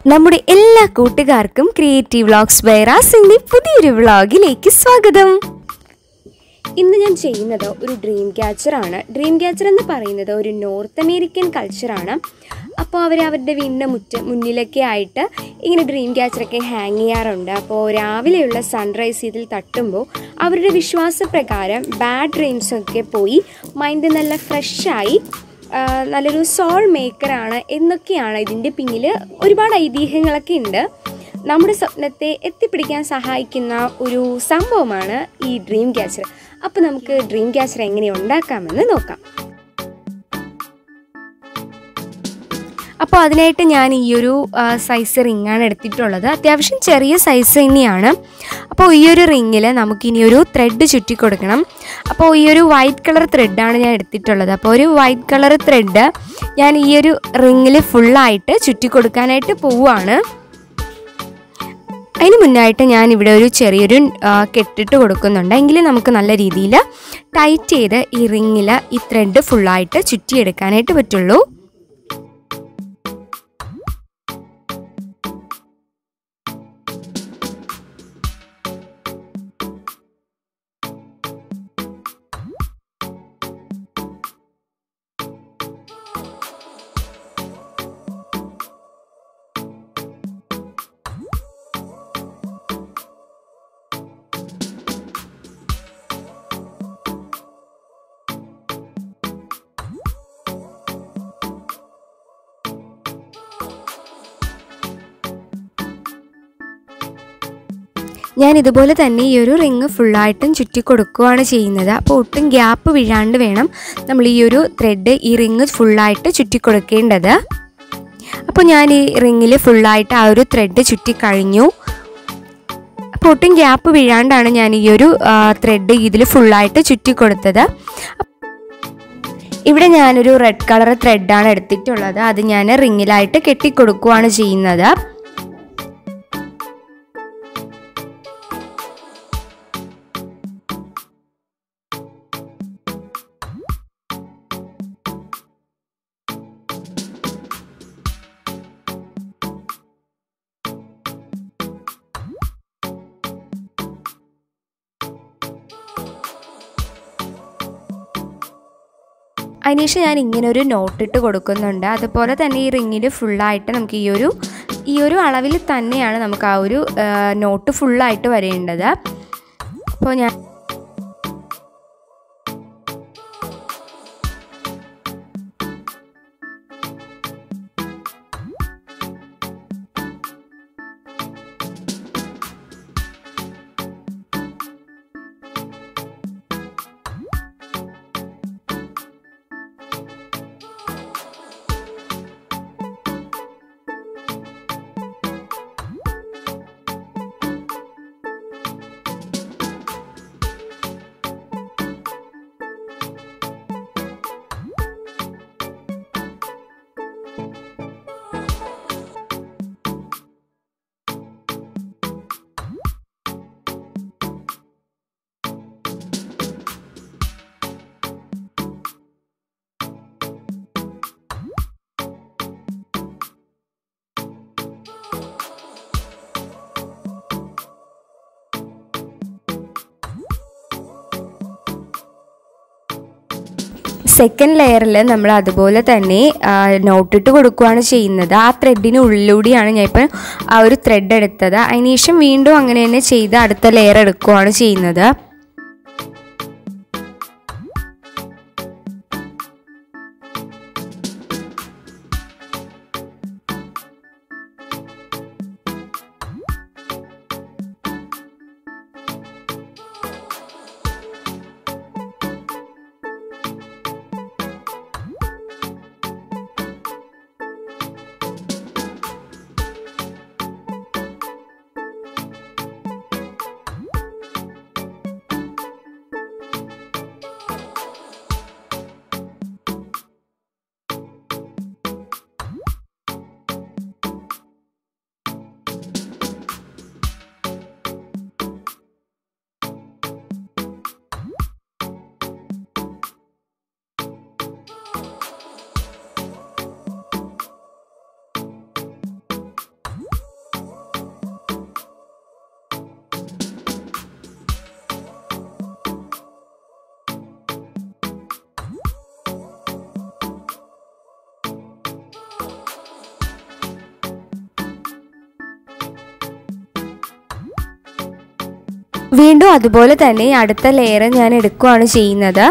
നമ്മുടെ എല്ലാ കൂട്ടുകാർക്കും ക്രിയേറ്റീവ് വ്ളോഗ്സ് ബൈറാസിൻ്റെ പുതിയൊരു വ്ളോഗിലേക്ക് സ്വാഗതം ഇന്ന് ഞാൻ ചെയ്യുന്നത് ഒരു ഡ്രീം ക്യാച്ചറാണ് ഡ്രീം ക്യാച്ചർ എന്ന് പറയുന്നത് ഒരു നോർത്ത് അമേരിക്കൻ കൾച്ചറാണ് അപ്പോൾ അവർ അവരുടെ വീടിൻ്റെ മുറ്റ മുന്നിലൊക്കെ ആയിട്ട് ഇങ്ങനെ ഡ്രീം ക്യാച്ചറൊക്കെ ഹാങ് ചെയ്യാറുണ്ട് അപ്പോൾ രാവിലെയുള്ള സൺറൈസ് ഇതിൽ തട്ടുമ്പോൾ അവരുടെ വിശ്വാസപ്രകാരം ബാഡ് ഡ്രീംസൊക്കെ പോയി മൈൻഡ് നല്ല ഫ്രഷായി നല്ലൊരു സോൾ മേക്കറാണ് എന്നൊക്കെയാണ് ഇതിൻ്റെ പിന്നിൽ ഒരുപാട് ഐതിഹ്യങ്ങളൊക്കെ ഉണ്ട് നമ്മുടെ സ്വപ്നത്തെ എത്തിപ്പിടിക്കാൻ സഹായിക്കുന്ന ഒരു സംഭവമാണ് ഈ ഡ്രീം ക്യാച്ചർ അപ്പോൾ നമുക്ക് ഡ്രീം ക്യാച്ചർ എങ്ങനെ ഉണ്ടാക്കാമെന്ന് നോക്കാം അപ്പോൾ അതിനായിട്ട് ഞാൻ ഈ ഒരു സൈസ് റിങ്ങാണ് എടുത്തിട്ടുള്ളത് അത്യാവശ്യം ചെറിയ സൈസ് തന്നെയാണ് അപ്പോൾ ഈ ഒരു റിങ്ങിൽ നമുക്കിനി ഒരു ത്രെഡ് ചുറ്റി കൊടുക്കണം അപ്പോൾ ഈ ഒരു വൈറ്റ് കളർ ത്രെഡാണ് ഞാൻ എടുത്തിട്ടുള്ളത് അപ്പോൾ ഒരു വൈറ്റ് കളർ ത്രെഡ് ഞാൻ ഈ ഒരു റിങ്ങിൽ ഫുള്ളായിട്ട് ചുറ്റി കൊടുക്കാനായിട്ട് പോവുകയാണ് അതിന് മുന്നായിട്ട് ഞാൻ ഇവിടെ ഒരു ചെറിയൊരു കെട്ടിട്ട് കൊടുക്കുന്നുണ്ട് എങ്കിൽ നമുക്ക് നല്ല രീതിയിൽ ടൈറ്റ് ചെയ്ത് ഈ റിങ്ങിൽ ഈ ത്രെഡ് ഫുള്ളായിട്ട് ചുറ്റിയെടുക്കാനായിട്ട് പറ്റുള്ളൂ ഞാൻ ഇതുപോലെ തന്നെ ഈ ഒരു റിങ് ഫുള്ളായിട്ടും ചുറ്റി കൊടുക്കുകയാണ് ചെയ്യുന്നത് അപ്പോൾ ഒട്ടും ഗ്യാപ്പ് വീഴാണ്ട് വേണം നമ്മൾ ഈ ഒരു ത്രെഡ് ഈ റിങ് ഫുള്ളായിട്ട് ചുറ്റി കൊടുക്കേണ്ടത് അപ്പോൾ ഞാൻ ഈ റിങ്ങിൽ ഫുള്ളായിട്ട് ആ ഒരു ത്രെഡ് ചുറ്റി കഴിഞ്ഞു അപ്പോൾ ഒട്ടും ഗ്യാപ്പ് വീഴാണ്ടാണ് ഞാൻ ഈ ഒരു ത്രെഡ് ഇതിൽ ഫുള്ളായിട്ട് ചുറ്റി കൊടുത്തത് ഇവിടെ ഞാനൊരു റെഡ് കളർ ത്രെഡാണ് എടുത്തിട്ടുള്ളത് അത് ഞാൻ റിങ്ങിലായിട്ട് കെട്ടിക്കൊടുക്കുകയാണ് ചെയ്യുന്നത് അതിനുശേഷം ഞാൻ ഇങ്ങനെ ഒരു നോട്ട് ഇട്ട് കൊടുക്കുന്നുണ്ട് അതുപോലെ തന്നെ ഈ റിങ്ങിൽ ഫുള്ളായിട്ട് നമുക്ക് ഈ ഒരു ഈ ഒരു അളവിൽ തന്നെയാണ് നമുക്ക് ആ ഒരു നോട്ട് ഫുള്ളായിട്ട് വരേണ്ടത് അപ്പോൾ ഞാൻ സെക്കൻഡ് ലെയറിൽ നമ്മൾ അതുപോലെ തന്നെ നോട്ടിട്ട് കൊടുക്കുകയാണ് ചെയ്യുന്നത് ആ ത്രെഡിന് ഉള്ളിലൂടെയാണ് ഞാൻ ഇപ്പം ആ ഒരു ത്രെഡ് എടുത്തത് അതിനുശേഷം വീണ്ടും അങ്ങനെ തന്നെ ചെയ്ത് അടുത്ത ലെയർ എടുക്കുകയാണ് ചെയ്യുന്നത് വീണ്ടും അതുപോലെ തന്നെ അടുത്ത ലെയർ ഞാൻ എടുക്കുകയാണ് ചെയ്യുന്നത്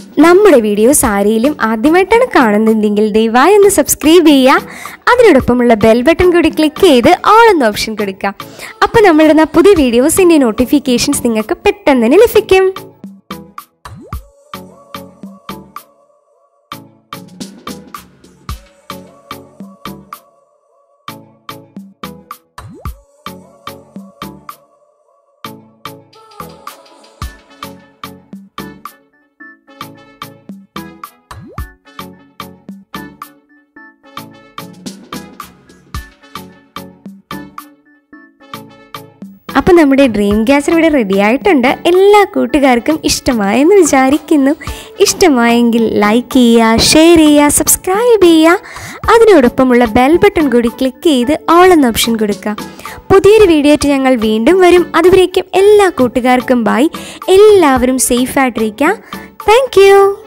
നമ്മുടെ വീഡിയോസ് ആരെങ്കിലും ആദ്യമായിട്ടാണ് കാണുന്നതെങ്കിൽ ദയവായി ഒന്ന് സബ്സ്ക്രൈബ് ചെയ്യുക അതിനോടൊപ്പമുള്ള ബെൽ ബട്ടൺ കൂടി ക്ലിക്ക് ചെയ്ത് ഓൾ എന്ന ഓപ്ഷൻ കൊടുക്കുക അപ്പോൾ നമ്മളിടുന്ന പുതിയ വീഡിയോസിൻ്റെ നോട്ടിഫിക്കേഷൻസ് നിങ്ങൾക്ക് പെട്ടെന്ന് തന്നെ ലഭിക്കും അപ്പം നമ്മുടെ ഡ്രീം ക്യാച്ചർ ഇവിടെ റെഡി ആയിട്ടുണ്ട് എല്ലാ കൂട്ടുകാർക്കും ഇഷ്ടമായെന്ന് വിചാരിക്കുന്നു ഇഷ്ടമായെങ്കിൽ ലൈക്ക് ചെയ്യുക ഷെയർ ചെയ്യുക സബ്സ്ക്രൈബ് ചെയ്യുക അതിനോടൊപ്പമുള്ള ബെൽ ബട്ടൺ കൂടി ക്ലിക്ക് ചെയ്ത് ഓൾ എന്ന ഓപ്ഷൻ കൊടുക്കുക പുതിയൊരു വീഡിയോ ആയിട്ട് ഞങ്ങൾ വീണ്ടും വരും അതുവരേക്കും എല്ലാ കൂട്ടുകാർക്കും ബൈ എല്ലാവരും സേഫ് ആയിട്ടിരിക്കുക താങ്ക് യു